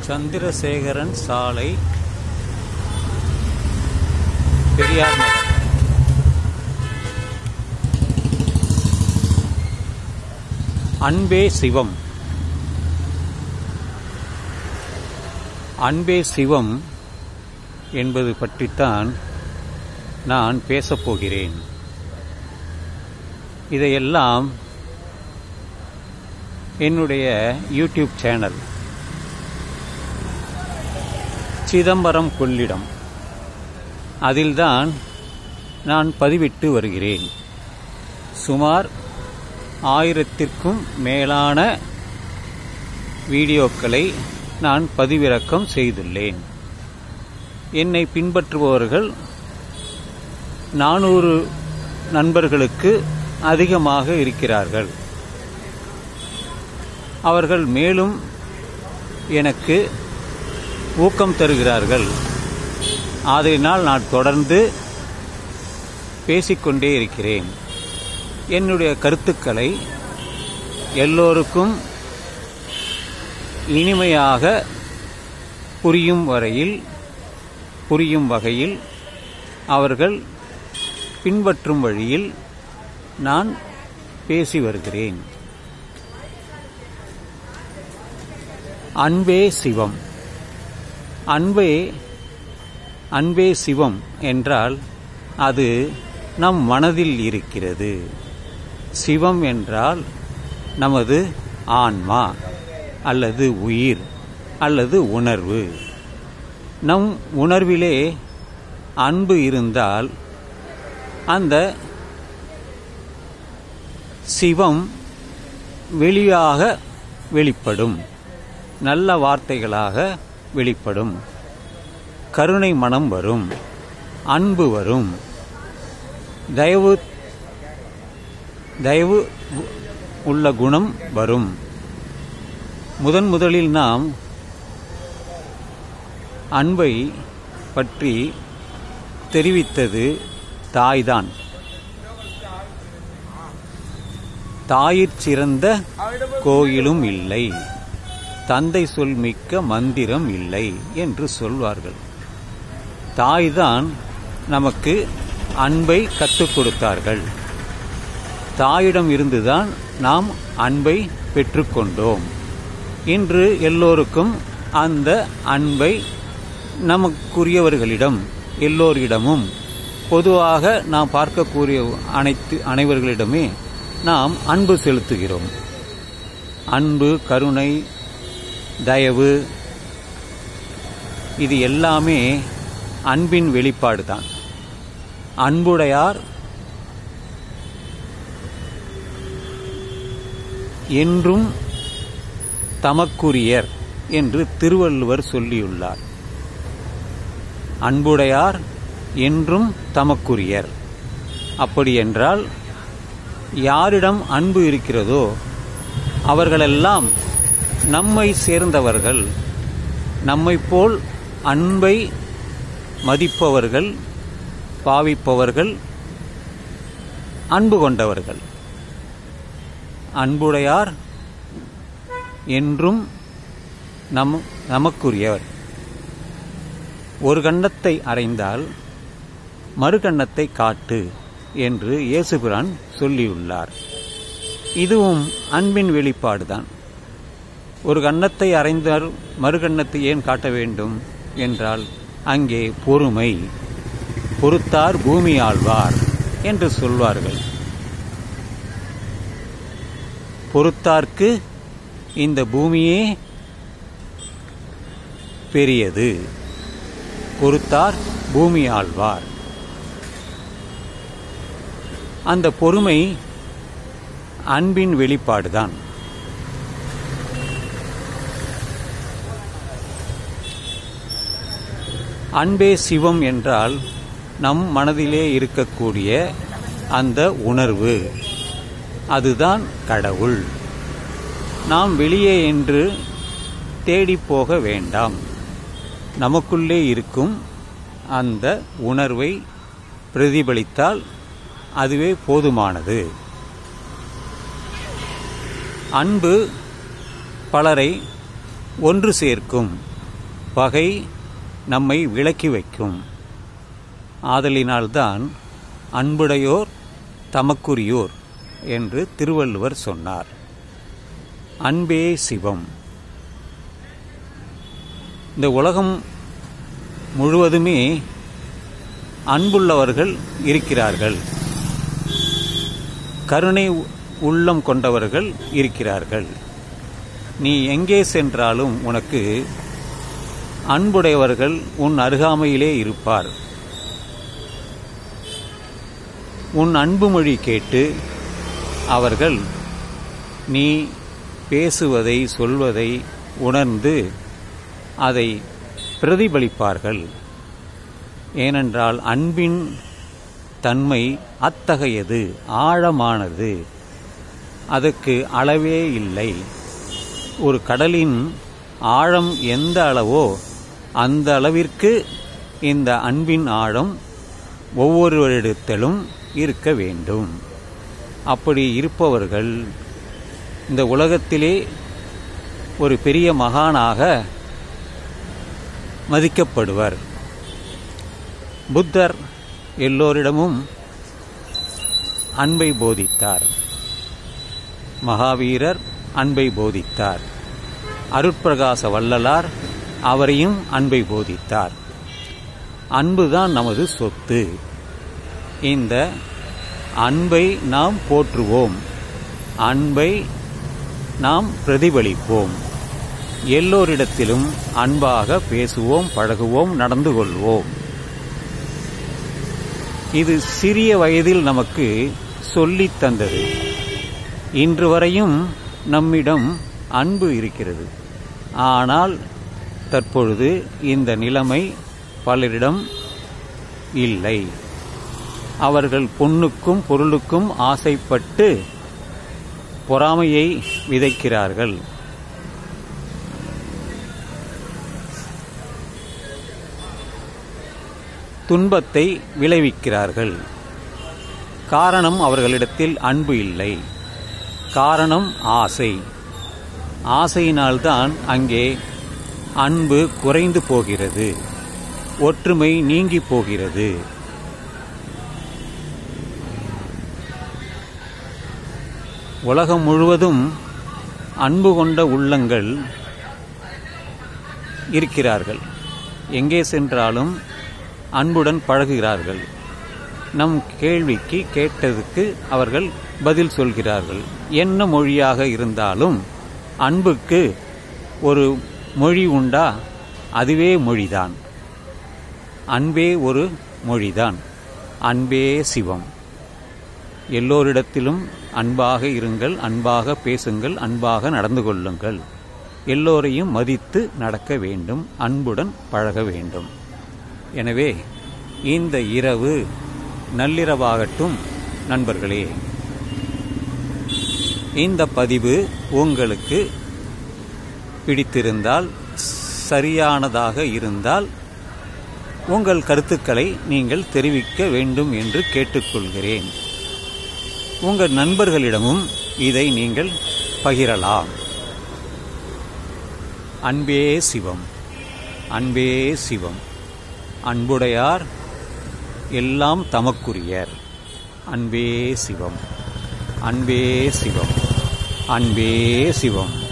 சந்திரசேகரன் சாலை பெரியார் நகர் அன்பே சிவம் அன்பே சிவம் என்பது பற்றித்தான் நான் பேசப் போகிறேன் இதையெல்லாம் என்னுடைய யூடியூப் சேனல் சிதம்பரம் கொள்ளிடம் அதில்தான் நான் பதிவிட்டு வருகிறேன் சுமார் ஆயிரத்திற்கும் மேலான வீடியோக்களை நான் பதிவிறக்கம் செய்துள்ளேன் என்னை பின்பற்றுபவர்கள் நானூறு நண்பர்களுக்கு அதிகமாக இருக்கிறார்கள் அவர்கள் மேலும் எனக்கு ஊக்கம் தருகிறார்கள் ஆதலினால் நான் தொடர்ந்து பேசிக்கொண்டே இருக்கிறேன் என்னுடைய கருத்துக்களை எல்லோருக்கும் இனிமையாக புரியும் வரையில் புரியும் வகையில் அவர்கள் பின்பற்றும் வழியில் நான் பேசி வருகிறேன் அன்பே சிவம் அன்பே அன்பே சிவம் என்றால் அது நம் மனதில் இருக்கிறது சிவம் என்றால் நமது ஆன்மா அல்லது உயிர் அல்லது உணர்வு நம் உணர்விலே அன்பு இருந்தால் அந்த சிவம் வெளியாக வெளிப்படும் நல்ல வார்த்தைகளாக வெளிப்படும் கருணை மனம் வரும் அன்பு வரும் தயவு தயவு உள்ள குணம் வரும் முதன் முதலில் நாம் அன்பை பற்றி தெரிவித்தது தாய்தான் தாயிற் சிறந்த கோயிலும் இல்லை தந்தை சொல் மிக்க மந்திரம் இல்லை என்று சொல்வார்கள் தாய்தான் நமக்கு அன்பை கற்றுக் கொடுத்தார்கள் தாயிடம் இருந்துதான் நாம் அன்பை பெற்றுக்கொண்டோம் இன்று எல்லோருக்கும் அந்த அன்பை நமக்குரியவர்களிடம் எல்லோரிடமும் பொதுவாக நாம் பார்க்கக்கூடிய அனைத்து அனைவர்களிடமே நாம் அன்பு செலுத்துகிறோம் அன்பு கருணை தயவு இது எல்லாமே அன்பின் வெளிப்பாடுதான் அன்புடையார் என்றும் தமக்குரியர் என்று திருவள்ளுவர் சொல்லியுள்ளார் அன்புடையார் என்றும் தமக்குரியர் அப்படியென்றால் யாரிடம் அன்பு இருக்கிறதோ அவர்களெல்லாம் நம்மை சேர்ந்தவர்கள் நம்மை போல் அன்பை மதிப்பவர்கள் பாவிப்பவர்கள் அன்பு கொண்டவர்கள் அன்புடையார் என்றும் நம் நமக்குரியவர் ஒரு கண்ணத்தை அறைந்தால் மறு கண்ணத்தை காட்டு என்று இயேசுபிரான் சொல்லியுள்ளார் இதுவும் அன்பின் வெளிப்பாடுதான் ஒரு கன்னத்தை அறைந்தால் மறு கன்னத்தை ஏன் காட்ட வேண்டும் என்றால் அங்கே பொறுமை பொறுத்தார் பூமி ஆழ்வார் என்று சொல்வார்கள் பொறுத்தார்க்கு இந்த பூமியே பெரியது பொறுத்தார் பூமி ஆழ்வார் அந்த பொறுமை அன்பின் வெளிப்பாடுதான் அன்பே சிவம் என்றால் நம் மனதிலே இருக்கக்கூடிய அந்த உணர்வு அதுதான் கடவுள் நாம் வெளியே என்று தேடிப் போக வேண்டாம் நமக்குள்ளே இருக்கும் அந்த உணர்வை பிரதிபலித்தால் அதுவே போதுமானது அன்பு பலரை ஒன்று சேர்க்கும் பகை நம்மை விலக்கி வைக்கும் ஆதலினால்தான் அன்புடையோர் தமக்குரியோர் என்று திருவள்ளுவர் சொன்னார் அன்பே சிவம் இந்த உலகம் முழுவதுமே அன்புள்ளவர்கள் இருக்கிறார்கள் கருணை உள்ளம் கொண்டவர்கள் இருக்கிறார்கள் நீ எங்கே சென்றாலும் உனக்கு அன்புடையவர்கள் உன் அருகாமையிலே இருப்பார் உன் அன்பு மொழி கேட்டு அவர்கள் நீ பேசுவதை சொல்வதை உணர்ந்து அதை பிரதிபலிப்பார்கள் ஏனென்றால் அன்பின் தன்மை அத்தகையது ஆழமானது அதற்கு அளவே இல்லை ஒரு கடலின் ஆழம் எந்த அளவோ அந்த அளவிற்கு இந்த அன்பின் ஆழம் ஒவ்வொருவரிடத்திலும் இருக்க வேண்டும் அப்படி இருப்பவர்கள் இந்த உலகத்திலே ஒரு பெரிய மகானாக மதிக்கப்படுவர் புத்தர் எல்லோரிடமும் அன்பை போதித்தார் மகாவீரர் அன்பை போதித்தார் அருட்பிரகாச வள்ளலார் அவரையும் அன்பை போதித்தார் அன்புதான் நமது சொத்து இந்த அன்பை நாம் போற்றுவோம் அன்பை நாம் பிரதிபலிப்போம் எல்லோரிடத்திலும் அன்பாக பேசுவோம் பழகுவோம் நடந்து கொள்வோம் இது சிறிய வயதில் நமக்கு சொல்லித் தந்தது இன்று வரையும் நம்மிடம் அன்பு இருக்கிறது ஆனால் தற்பொழுது இந்த நிலைமை பலரிடம் இல்லை அவர்கள் பொண்ணுக்கும் பொருளுக்கும் ஆசைப்பட்டு பொறாமையை விதைக்கிறார்கள் துன்பத்தை விளைவிக்கிறார்கள் காரணம் அவர்களிடத்தில் அன்பு இல்லை காரணம் ஆசை ஆசையினால்தான் அங்கே அன்பு குறைந்து போகிறது ஒற்றுமை நீங்கி போகிறது உலகம் முழுவதும் அன்பு கொண்ட உள்ளங்கள் இருக்கிறார்கள் எங்கே சென்றாலும் அன்புடன் பழகுகிறார்கள் நம் கேள்விக்கு கேட்டதுக்கு அவர்கள் பதில் சொல்கிறார்கள் என்ன மொழியாக இருந்தாலும் அன்புக்கு ஒரு மொழி உண்டா அதுவே மொழிதான் அன்பே ஒரு மொழிதான் அன்பே சிவம் எல்லோரிடத்திலும் அன்பாக இருங்கள் அன்பாக பேசுங்கள் அன்பாக நடந்து கொள்ளுங்கள் எல்லோரையும் மதித்து நடக்க வேண்டும் அன்புடன் பழக வேண்டும் எனவே இந்த இரவு நள்ளிரவாகட்டும் நண்பர்களே இந்த பதிவு உங்களுக்கு பிடித்திருந்தால் சரியானதாக இருந்தால் உங்கள் கருத்துக்களை நீங்கள் தெரிவிக்க வேண்டும் என்று கேட்டுக்கொள்கிறேன் உங்கள் நண்பர்களிடமும் இதை நீங்கள் பகிரலாம் அன்பே சிவம் அன்பே சிவம் அன்புடையார் எல்லாம் தமக்குரியர் அன்பே சிவம் அன்பே சிவம் அன்பே சிவம்